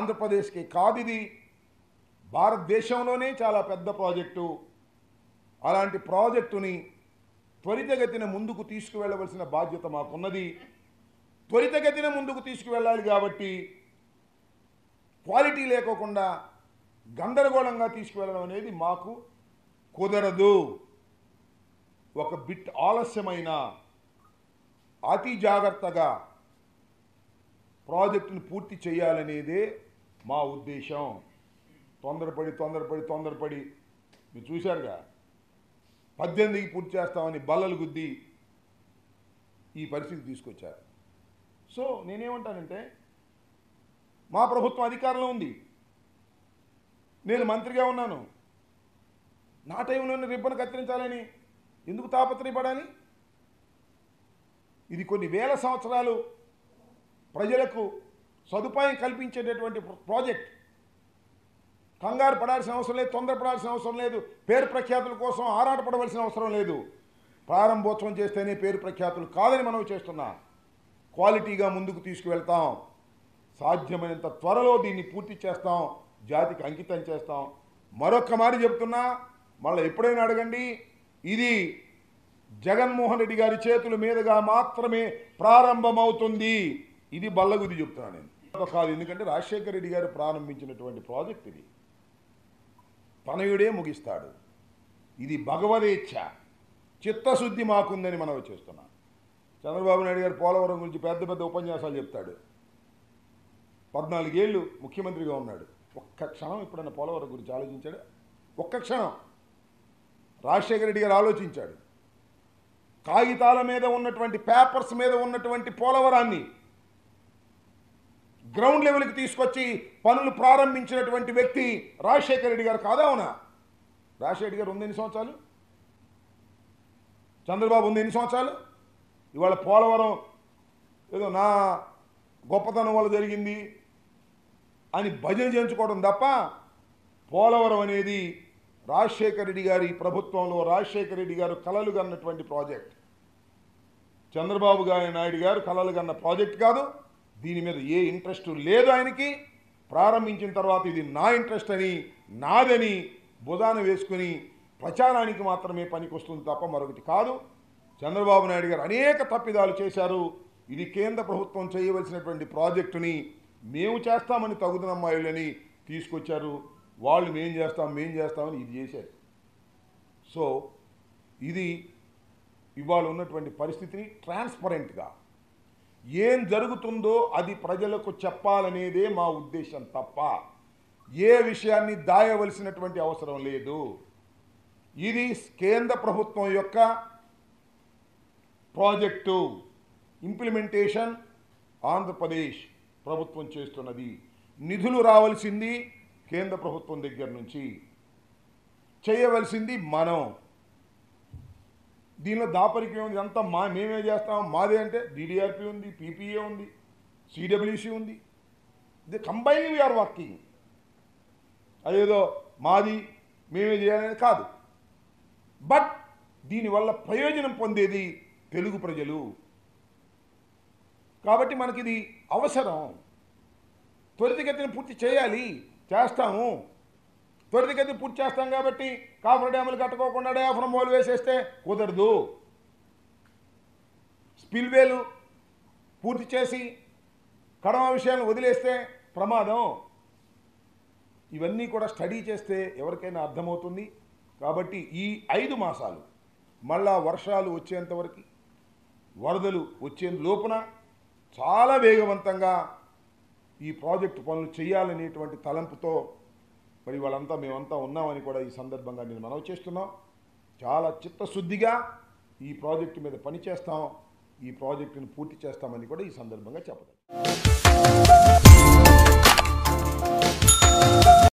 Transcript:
ఆంధ్రప్రదేశ్కి కాదు ఇది భారతదేశంలోనే చాలా పెద్ద ప్రాజెక్టు అలాంటి ప్రాజెక్టుని త్వరితగతిన ముందుకు తీసుకువెళ్ళవలసిన బాధ్యత మాకున్నది త్వరితగతిన ముందుకు తీసుకువెళ్ళాలి కాబట్టి క్వాలిటీ లేకోకుండా గందరగోళంగా తీసుకువెళ్ళడం అనేది మాకు కుదరదు ఒక బిట్ ఆలస్యమైన అతి జాగ్రత్తగా ప్రాజెక్టును పూర్తి చేయాలనేదే మా ఉద్దేశం తొందరపడి తొందరపడి తొందరపడి మీరు చూశారుగా పద్దెనిమిదికి పూర్తి చేస్తామని బల్లలు గుద్ది ఈ పరిస్థితి తీసుకొచ్చారు సో నేనేమంటానంటే మా ప్రభుత్వం అధికారంలో ఉంది నేను మంత్రిగా ఉన్నాను నా టైంలోనే రిబ్బన్ కత్తిరించాలని ఎందుకు తాపత్రయపడాలి ఇది కొన్ని వేల సంవత్సరాలు ప్రజలకు సదుపాయం కల్పించేటటువంటి ప్రాజెక్ట్ కంగారు పడాల్సిన అవసరం లేదు తొందరపడాల్సిన అవసరం లేదు పేరు ప్రఖ్యాతుల కోసం ఆరాటపడవలసిన అవసరం లేదు ప్రారంభోత్సవం చేస్తేనే పేరు ప్రఖ్యాతులు కాదని మనం చేస్తున్నా క్వాలిటీగా ముందుకు తీసుకువెళ్తాం సాధ్యమైనంత త్వరలో దీన్ని పూర్తి చేస్తాం జాతికి అంకితం చేస్తాం మరొక్క మాట చెప్తున్నా మళ్ళీ ఎప్పుడైనా అడగండి ఇది జగన్మోహన్ రెడ్డి గారి చేతుల మీదుగా మాత్రమే ప్రారంభమవుతుంది ఇది బల్లగుది చెప్తున్నాను నేను కాదు ఎందుకంటే రాజశేఖర రెడ్డి గారు ప్రారంభించినటువంటి ప్రాజెక్ట్ ఇది తనయుడే ముగిస్తాడు ఇది భగవదేచ్ఛ చిత్తశుద్ధి మాకుందని మనం చేస్తున్నాం చంద్రబాబు నాయుడు గారు పోలవరం గురించి పెద్ద పెద్ద ఉపన్యాసాలు చెప్తాడు పద్నాలుగేళ్ళు ముఖ్యమంత్రిగా ఉన్నాడు ఒక్క క్షణం ఎప్పుడన్నా పోలవరం గురించి ఆలోచించాడు ఒక్క క్షణం రాజశేఖర రెడ్డి గారు ఆలోచించాడు కాగితాల మీద ఉన్నటువంటి పేపర్స్ మీద ఉన్నటువంటి పోలవరాన్ని గ్రౌండ్ లెవెల్కి తీసుకొచ్చి పనులు ప్రారంభించినటువంటి వ్యక్తి రాజశేఖర రెడ్డి గారు కాదా అవునా రాజశేఖర రెడ్డి గారు ఉంది ఎన్ని సంవత్సరాలు చంద్రబాబు ఉంది ఎన్ని సంవత్సరాలు ఇవాళ పోలవరం ఏదో నా గొప్పతనం వల్ల జరిగింది అని భజన చేయించుకోవడం తప్ప పోలవరం అనేది రాజశేఖర రెడ్డి గారి ప్రభుత్వంలో రాజశేఖర రెడ్డి గారు కలలు కన్నటువంటి ప్రాజెక్ట్ చంద్రబాబు గారి నాయుడు గారు కలలు కన్న ప్రాజెక్ట్ కాదు దీని మీద ఏ ఇంట్రెస్ట్ లేదు ఆయనకి ప్రారంభించిన తర్వాత ఇది నా ఇంట్రెస్ట్ అని నాదని బుధాన వేసుకుని ప్రచారానికి మాత్రమే పనికొస్తుంది తప్ప మరొకటి కాదు చంద్రబాబు నాయుడు గారు అనేక తప్పిదాలు చేశారు ఇది కేంద్ర ప్రభుత్వం చేయవలసినటువంటి ప్రాజెక్టుని మేము చేస్తామని తగుదనమ్మాయిలని తీసుకొచ్చారు వాళ్ళు మేం చేస్తాం మేం చేస్తామని ఇది చేశారు సో ఇది ఇవాళ ఉన్నటువంటి పరిస్థితిని ట్రాన్స్పరెంట్గా ఏం జరుగుతుందో అది ప్రజలకు చెప్పాలనేదే మా ఉద్దేశం తప్ప ఏ విషయాన్ని దాయవలసినటువంటి అవసరం లేదు ఇది కేంద్ర ప్రభుత్వం యొక్క ప్రాజెక్టు ఇంప్లిమెంటేషన్ ఆంధ్రప్రదేశ్ ప్రభుత్వం చేస్తున్నది నిధులు రావాల్సింది కేంద్ర ప్రభుత్వం దగ్గర నుంచి చేయవలసింది మనం దీనిలో దాపరికం ఉంది అంతా మా మేమే చేస్తాం మాదే అంటే డిడిఆర్పి ఉంది పీపీఏ ఉంది సిడబ్ల్యూసి ఉంది ఇది కంబైన్ వీఆర్ వర్కింగ్ అదేదో మాది మేమే చేయాలని కాదు బట్ దీనివల్ల ప్రయోజనం పొందేది తెలుగు ప్రజలు కాబట్టి మనకి ఇది అవసరం త్వరితగతిన పూర్తి చేయాలి చేస్తాము త్వరితగతిన పూర్తి చేస్తాం కాబట్టి కాఫర్ డ్యాములు కట్టుకోకుండా డయాఫ్రమ్ మోలు వేసేస్తే కుదరదు స్పిల్వేలు పూర్తి చేసి కడమ విషయాన్ని వదిలేస్తే ప్రమాదం ఇవన్నీ కూడా స్టడీ చేస్తే ఎవరికైనా అర్థమవుతుంది కాబట్టి ఈ ఐదు మాసాలు మళ్ళా వర్షాలు వచ్చేంతవరకు వరదలు వచ్చే లోపున చాలా వేగవంతంగా ఈ ప్రాజెక్టు పనులు చేయాలనేటువంటి తలంపుతో మరి వాళ్ళంతా మేమంతా ఉన్నామని కూడా ఈ సందర్భంగా నేను మనవి చేస్తున్నాం చాలా చిత్తశుద్ధిగా ఈ ప్రాజెక్టు మీద పనిచేస్తాం ఈ ప్రాజెక్టును పూర్తి చేస్తామని కూడా ఈ సందర్భంగా చెప్పదు